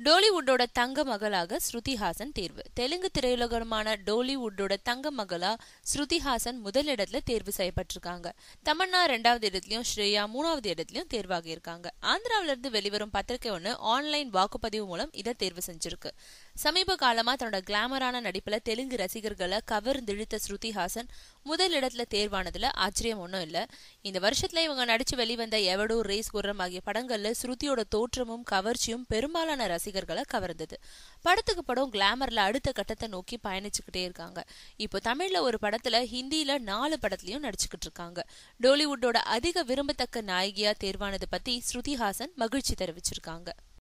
டோலிவுட்டோட தங்க மகளாக ஸ்ருதி ஹாசன் தேர்வு தெலுங்கு திரையுலகமான டோலிவுட்டோட தங்க மகளா ஸ்ருதி ஹாசன் முதல் இடத்துல தேர்வு செய்யப்பட்டிருக்காங்க தமன்னா ரெண்டாவது இடத்துலயும் ஸ்ரேயா மூணாவது இடத்துலயும் தேர்வாகி இருக்காங்க ஆந்திராவில இருந்து வெளிவரும் பத்திரிகை ஒன்று ஆன்லைன் வாக்குப்பதிவு மூலம் இதை தேர்வு செஞ்சிருக்கு சமீப காலமா தன்னோட கிளாமரான நடிப்புல தெலுங்கு ரசிகர்களை கவர்ந்திழுத்த ஸ்ருதி ஹாசன் முதல் இடத்துல தேர்வானதுல ஆச்சரியம் ஒன்றும் இல்ல இந்த வருஷத்துல இவங்க நடிச்சு வெளிவந்த எவடோ ரேஸ் குர்ரம் ஆகிய படங்கள்ல ஸ்ருதியோட தோற்றமும் கவர்ச்சியும் பெரும்பாலான ரசிகர்களை கவர்ந்தது படத்துக்கு படம் கிளாமர்ல அடுத்த கட்டத்தை நோக்கி பயணிச்சுக்கிட்டே இருக்காங்க இப்போ தமிழ்ல ஒரு படத்துல ஹிந்தியில நாலு படத்துலயும் நடிச்சுக்கிட்டு இருக்காங்க டோலிவுட்டோட அதிக விரும்பத்தக்க நாயகியா தேர்வானது பத்தி ஸ்ருதி ஹாசன் மகிழ்ச்சி தெரிவிச்சிருக்காங்க